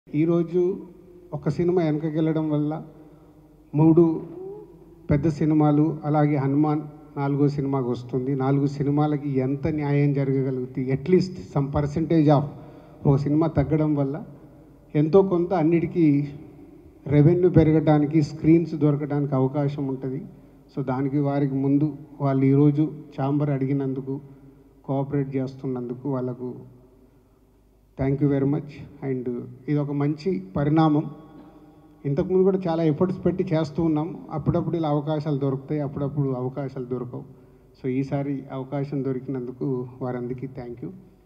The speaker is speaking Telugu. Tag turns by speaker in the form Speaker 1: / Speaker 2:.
Speaker 1: ఈరోజు ఒక సినిమా వెనకకెళ్ళడం వల్ల మూడు పెద్ద సినిమాలు అలాగే హనుమాన్ నాలుగో సినిమాకి వస్తుంది నాలుగు సినిమాలకి ఎంత న్యాయం జరగగలుగుతుంది అట్లీస్ట్ సమ్ పర్సంటేజ్ ఆఫ్ ఒక సినిమా తగ్గడం వల్ల ఎంతో కొంత అన్నిటికీ రెవెన్యూ పెరగడానికి స్క్రీన్స్ దొరకడానికి అవకాశం ఉంటుంది సో దానికి వారికి ముందు వాళ్ళు ఈరోజు ఛాంబర్ అడిగినందుకు కోఆపరేట్ చేస్తున్నందుకు వాళ్ళకు thank you very much and ఇది ఒక మంచి పరిణామం ఇంతకుముందు కూడా చాలా ఎఫర్ట్స్ పెట్టి చేస్తూ ఉన్నాం అప్పుడప్పుడు ఇలా అవకాశాలు దొరుకుతాయి అప్పుడప్పుడు అవకాశాలు దొరకవు సో ఈసారి అవకాశం దొరికినందుకు వారందరికీ థ్యాంక్ యూ